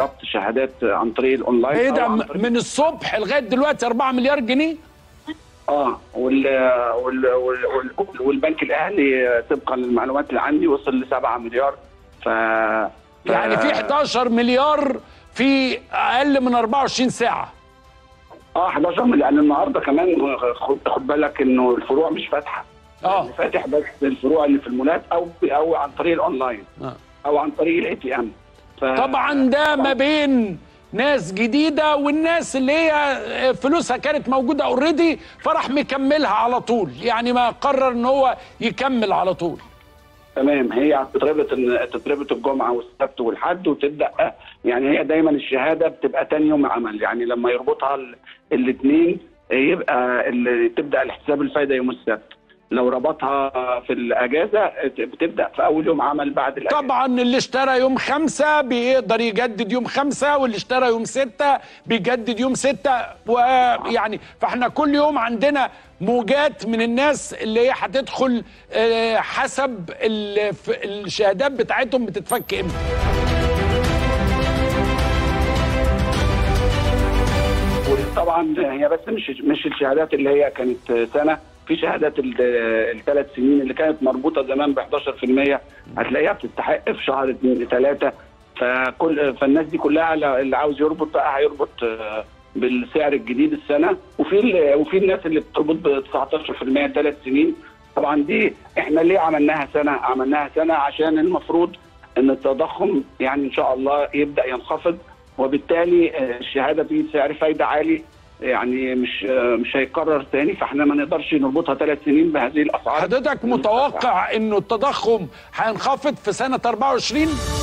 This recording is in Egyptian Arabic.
ربط شهادات عن طريق الاونلاين ايه أو ده عن م- طريق- من الصبح لغايه دلوقتي 4 مليار جنيه اه وال وال وال وال والبنك الاهلي طبقا للمعلومات اللي عندي وصل ل 7 مليار ف ف- يعني في 11 مليار في اقل من 24 ساعه اه 11 مليار يعني النهارده كمان خد خد بالك انه الفروع مش فاتحه اه اللي فاتح بس الفروع اللي في المولات او او عن طريق الاونلاين آه. او عن طريق الاي تي ام طبعا ده ما بين ناس جديده والناس اللي هي فلوسها كانت موجوده اوريدي فراح مكملها على طول يعني ما قرر ان هو يكمل على طول تمام هي تتربط تتربط الجمعه والسبت والحد وتبدا يعني هي دايما الشهاده بتبقى تاني يوم عمل يعني لما يربطها الاثنين يبقى ال- تبدا الحساب الفايده يوم السبت لو ربطها في الاجازه بتبدا في اول يوم عمل بعد الاجازه طبعا اللي اشترى يوم خمسة بيقدر يجدد يوم خمسة واللي اشترى يوم ستة بيجدد يوم ستة ويعني فاحنا كل يوم عندنا موجات من الناس اللي هي هتدخل آه، حسب ال- ف- الشهادات بتاعتهم بتتفك امتى طبعا هي بس مش مش الشهادات اللي هي كانت سنه في شهادات الثلاث سنين اللي كانت مربوطه زمان ب 11% هتلاقيها بتستحق في شهر اثنين ثلاثه فكل فالناس دي كلها اللي عاوز يربط بقى هيربط آه، بالسعر الجديد السنه وفي ال- وفي الناس اللي بتربط ب 19% ثلاث سنين طبعا دي احنا ليه عملناها سنه؟ عملناها سنه عشان المفروض ان التضخم يعني ان شاء الله يبدا ينخفض وبالتالي آه، الشهاده دي سعر فايده عالي يعني مش آه، مش هيتكرر تاني فاحنا ما نقدرش نربطها ثلاث سنين بهذه الاسعار حضرتك متوقع انه التضخم هينخفض في سنة 24